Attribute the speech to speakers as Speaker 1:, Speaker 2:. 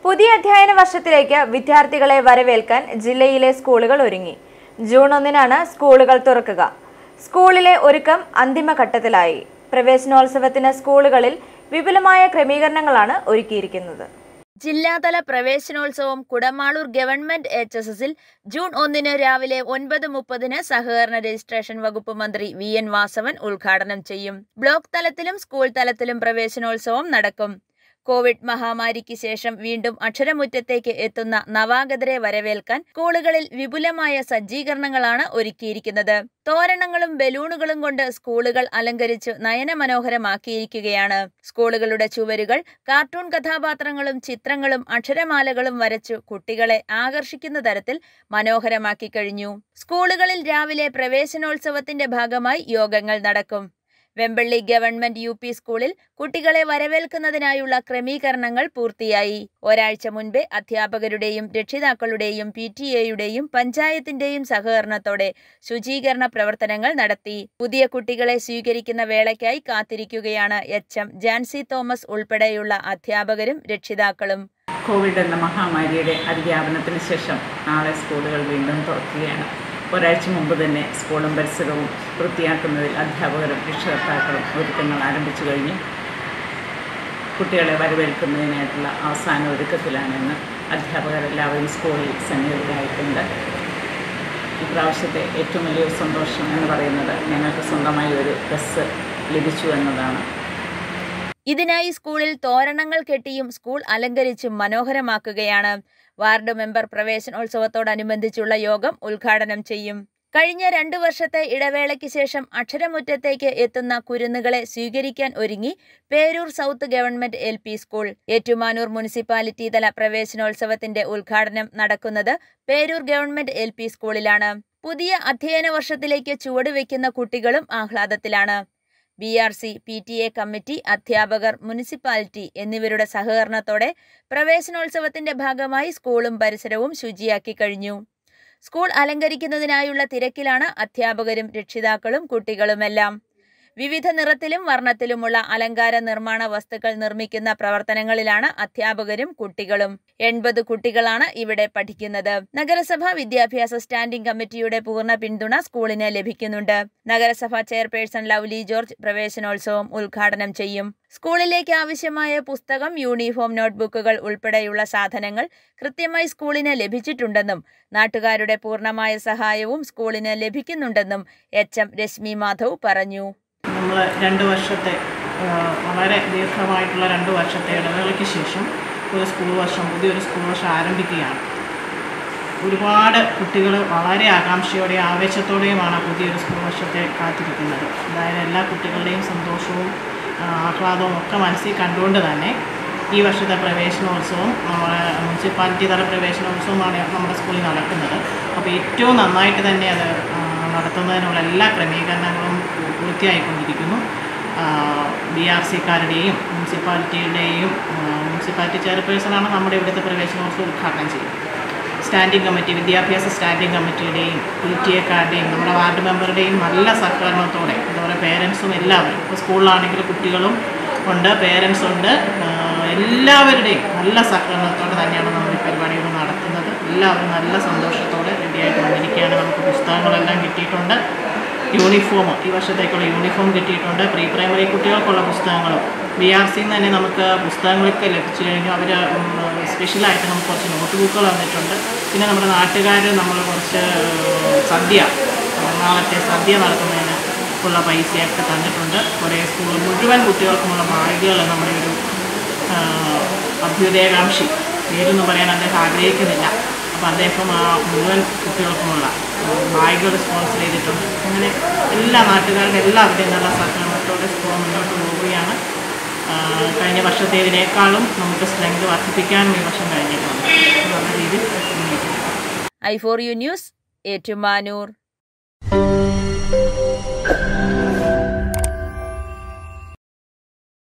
Speaker 1: പുതിയ അധ്യയന വർഷത്തിലേക്ക് വിദ്യാർത്ഥികളെ വരവേൽക്കാൻ ജില്ലയിലെ സ്കൂളുകൾ ഒരുങ്ങി ജൂൺ ഒന്നിനാണ് സ്കൂളുകൾ തുറക്കുക സ്കൂളിലെ ഒരുക്കം അന്തിമഘട്ടത്തിലായി പ്രവേശനോത്സവത്തിന് സ്കൂളുകളിൽ വിപുലമായ ക്രമീകരണങ്ങളാണ് ഒരുക്കിയിരിക്കുന്നത്
Speaker 2: ജില്ലാതല പ്രവേശനോത്സവം കുടമാളൂർ ഗവൺമെന്റ് എച്ച് എസ് എസിൽ ജൂൺ ഒന്നിന് രാവിലെ ഒൻപത് മുപ്പതിന് സഹകരണ രജിസ്ട്രേഷൻ വകുപ്പ് മന്ത്രി വി എൻ വാസവൻ ഉദ്ഘാടനം ചെയ്യും ബ്ലോക്ക് തലത്തിലും സ്കൂൾ തലത്തിലും പ്രവേശനോത്സവം നടക്കും കോവിഡ് മഹാമാരിക്ക് ശേഷം വീണ്ടും അക്ഷരമുറ്റത്തേക്ക് എത്തുന്ന നവാഗതരെ വരവേൽക്കാൻ സ്കൂളുകളിൽ വിപുലമായ സജ്ജീകരണങ്ങളാണ് ഒരുക്കിയിരിക്കുന്നത് തോരണങ്ങളും ബലൂണുകളും കൊണ്ട് സ്കൂളുകൾ അലങ്കരിച്ച് നയനമനോഹരമാക്കിയിരിക്കുകയാണ് സ്കൂളുകളുടെ ചുവരുകൾ കാർട്ടൂൺ കഥാപാത്രങ്ങളും ചിത്രങ്ങളും അക്ഷരമാലകളും വരച്ചു കുട്ടികളെ ആകർഷിക്കുന്ന തരത്തിൽ മനോഹരമാക്കി കഴിഞ്ഞു സ്കൂളുകളിൽ രാവിലെ പ്രവേശനോത്സവത്തിന്റെ ഭാഗമായി യോഗങ്ങൾ നടക്കും വെമ്പള്ളി ഗവൺമെന്റ് യു പി സ്കൂളിൽ കുട്ടികളെ വരവേൽക്കുന്നതിനായുള്ള ക്രമീകരണങ്ങൾ പൂർത്തിയായി ഒരാഴ്ച മുൻപേ അധ്യാപകരുടെയും രക്ഷിതാക്കളുടെയും പി ടി എയുടെയും പഞ്ചായത്തിന്റെയും സഹകരണത്തോടെ ശുചീകരണ പ്രവർത്തനങ്ങൾ നടത്തി പുതിയ കുട്ടികളെ സ്വീകരിക്കുന്ന വേളയ്ക്കായി കാത്തിരിക്കുകയാണ് എച്ച് എം ജാൻസി തോമസ് ഉൾപ്പെടെയുള്ള അധ്യാപകരും രക്ഷിതാക്കളും
Speaker 3: കോവിഡ് എന്ന മഹാമാരിയുടെ അതിവ്യാപനത്തിന് ശേഷം നാളെ സ്കൂളുകൾ വീണ്ടും തുറക്കുകയാണ് ഒരാഴ്ച മുമ്പ് തന്നെ സ്കൂളും പരിസരവും വൃത്തിയാക്കുന്നതിൽ അധ്യാപകരും രക്ഷകർത്താക്കളും ഒരുക്കങ്ങൾ ആരംഭിച്ചു കഴിഞ്ഞു കുട്ടികളെ വരവേൽക്കുന്നതിനായിട്ടുള്ള അവസാന ഒരുക്കത്തിലാണെന്ന് അധ്യാപകരെല്ലാവരും സ്കൂളിൽ സന്നിഹിതരായിട്ടുണ്ട് ഇപ്രാവശ്യത്തെ ഏറ്റവും വലിയൊരു സന്തോഷം എന്ന് പറയുന്നത് ഞങ്ങൾക്ക് സ്വന്തമായി ഒരു ബസ് ലഭിച്ചു എന്നതാണ്
Speaker 2: ഇതിനായി സ്കൂളിൽ തോരണങ്ങൾ കെട്ടിയും സ്കൂൾ അലങ്കരിച്ചും മനോഹരമാക്കുകയാണ് വാർഡ് മെമ്പർ പ്രവേശനോത്സവത്തോടനുബന്ധിച്ചുള്ള യോഗം ഉദ്ഘാടനം ചെയ്യും കഴിഞ്ഞ രണ്ടു വർഷത്തെ ഇടവേളയ്ക്ക് ശേഷം അക്ഷരമുറ്റത്തേക്ക് എത്തുന്ന കുരുന്നുകളെ സ്വീകരിക്കാൻ ഒരുങ്ങി Peroor south government L P school Ettumanoor municipality തല പ്രവേശനോത്സവത്തിന്റെ ഉദ്ഘാടനം നടക്കുന്നത് പേരൂർ ഗവൺമെന്റ് എൽ പി സ്കൂളിലാണ് പുതിയ അധ്യയന വർഷത്തിലേക്ക് ചുവടുവെക്കുന്ന കുട്ടികളും ആഹ്ലാദത്തിലാണ് B R C P T A committee അധ്യാപകർ മുനിസിപ്പാലിറ്റി എന്നിവരുടെ സഹകരണത്തോടെ പ്രവേശനോത്സവത്തിന്റെ ഭാഗമായി സ്കൂളും പരിസരവും ശുചിയാക്കി കഴിഞ്ഞു സ്കൂൾ അലങ്കരിക്കുന്നതിനായുള്ള തിരക്കിലാണ് അധ്യാപകരും രക്ഷിതാക്കളും കുട്ടികളുമെല്ലാം വിവിധ നിറത്തിലും വർണ്ണത്തിലുമുള്ള അലങ്കാര നിർമ്മാണ വസ്തുക്കൾ നിർമ്മിക്കുന്ന പ്രവർത്തനങ്ങളിലാണ് അധ്യാപകരും കുട്ടികളും എൺപത് കുട്ടികളാണ് ഇവിടെ പഠിക്കുന്നത് നഗരസഭ വിദ്യാഭ്യാസ സ്റ്റാൻഡിംഗ് കമ്മിറ്റിയുടെ പൂർണ്ണ പിന്തുണ സ്കൂളിന് ലഭിക്കുന്നുണ്ട് നഗരസഭ ചെയർപേഴ്സൺ ലവ്ലി ജോർജ് പ്രവേശനോത്സവം ഉദ്ഘാടനം ചെയ്യും സ്കൂളിലേക്ക് ആവശ്യമായ പുസ്തകം യൂണിഫോം നോട്ട്ബുക്കുകൾ ഉൾപ്പെടെയുള്ള സാധനങ്ങൾ കൃത്യമായി സ്കൂളിന് ലഭിച്ചിട്ടുണ്ടെന്നും നാട്ടുകാരുടെ പൂർണ്ണമായ സഹായവും സ്കൂളിന് ലഭിക്കുന്നുണ്ടെന്നും എച്ച് എം രശ്മി മാധവ് പറഞ്ഞു
Speaker 4: നമ്മൾ രണ്ട് വർഷത്തെ ആ, വളരെ ദീർഘമായിട്ടുള്ള രണ്ട് വർഷത്തെ ഇടവേളയ്ക്ക് ശേഷം ഒരു സ്കൂൾ വർഷം പുതിയൊരു സ്കൂൾ വർഷം ആരംഭിക്കുകയാണ് ഒരുപാട് കുട്ടികൾ വളരെ ആകാംക്ഷയോടെയും ആവേശത്തോടെയുമാണ് പുതിയൊരു സ്കൂൾ വർഷത്തെ കാത്തിരിക്കുന്നത് അതായത് എല്ലാ കുട്ടികളുടെയും സന്തോഷവും ആ, ആഹ്ലാദവും ഒക്കെ മനസ്സിൽ കണ്ടുകൊണ്ട് തന്നെ ഈ വർഷത്തെ പ്രവേശനോത്സവം നമ്മുടെ മുനിസിപ്പാലിറ്റി തല പ്രവേശനോത്സവമാണ് നമ്മുടെ സ്കൂളിൽ നടക്കുന്നത് അപ്പോൾ ഏറ്റവും നന്നായിട്ട് തന്നെ അത് ആ, നടത്തുന്നതിനുള്ള എല്ലാ ക്രമീകരണങ്ങളും പൂർത്തിയായിക്കൊണ്ടിരിക്കുന്നു ബി ആർ സിക്കാരുടെയും മുനിസിപ്പാലിറ്റിയുടെയും ആ, മുനിസിപ്പാലിറ്റി ചെയർപേഴ്സണാണ് നമ്മുടെ ഇവിടുത്തെ പ്രവേശനോത്സവം ഉദ്ഘാടനം ചെയ്യുന്നത് സ്റ്റാൻഡിംഗ് കമ്മിറ്റി വിദ്യാഭ്യാസ സ്റ്റാൻഡിംഗ് കമ്മിറ്റിയുടെയും പി ടി എക്കാരുടെയും നമ്മുടെ വാർഡ് മെമ്പറുടെയും നല്ല സഹകരണത്തോടെ എന്താ പറയുക പേരൻസും എല്ലാവരും ഇപ്പോൾ സ്കൂളിലാണെങ്കിൽ കുട്ടികളും ഉണ്ട് പേരൻസ് ഉണ്ട് ആ, എല്ലാവരുടെയും നല്ല സഹകരണത്തോടെ തന്നെയാണ് നമ്മൾ ഈ പരിപാടികൾ നടത്തുന്നത് എല്ലാവരും നല്ല സന്തോഷത്തോടെ റെഡിയായിട്ട് വന്നിരിക്കുകയാണ് നമുക്ക് പുസ്തകങ്ങളെല്ലാം കിട്ടിയിട്ടുണ്ട് യൂണിഫോം ഈ വർഷത്തേക്കുള്ള യൂണിഫോം കിട്ടിയിട്ടുണ്ട് പ്രീ പ്രൈമറി കുട്ടികൾക്കുള്ള പുസ്തകങ്ങളും ബി ആർ സിന്ന് തന്നെ നമുക്ക് പുസ്തകങ്ങളൊക്കെ ലഭിച്ചു കഴിഞ്ഞു അവർ സ്പെഷ്യലായിട്ട് നമുക്ക് കുറച്ച് നോട്ട് ബുക്കുകൾ വന്നിട്ടുണ്ട് പിന്നെ നമ്മുടെ നാട്ടുകാർ നമ്മൾ കുറച്ച് സദ്യ നാളത്തെ സദ്യ നടത്തുന്നതിന് ഉള്ള പൈസയൊക്കെ തന്നിട്ടുണ്ട് കുറേ സ്കൂൾ മുഴുവൻ കുട്ടികൾക്കുമുള്ള ബാഗുകൾ നമ്മുടെ ഒരു ആ, അഭ്യുദയകാംക്ഷി പേരൊന്നും പറയാൻ അദ്ദേഹം ആഗ്രഹിക്കുന്നില്ല അപ്പോൾ അദ്ദേഹം ആ മുഴുവൻ കുട്ടികൾക്കുമുള്ള ആ, ബാഗുകൾ സ്പോൺസർ ചെയ്തിട്ടുണ്ട് അങ്ങനെ എല്ലാ നാട്ടുകാരുടെ എല്ലാവരുടെയും നല്ല സഹകരണത്തോടെ സ്കൂൾ മുന്നോട്ട് പോവുകയാണ് ആ, കഴിഞ്ഞ വർഷത്തേതിനേക്കാളും നമുക്ക് സ്ട്രെങ്ത് വർദ്ധിപ്പിക്കാനും ഈ വർഷം കഴിഞ്ഞിട്ടുണ്ട് നല്ല രീതിയിൽ മുന്നോട്ട് പോകും
Speaker 2: I four U news Ettumanoor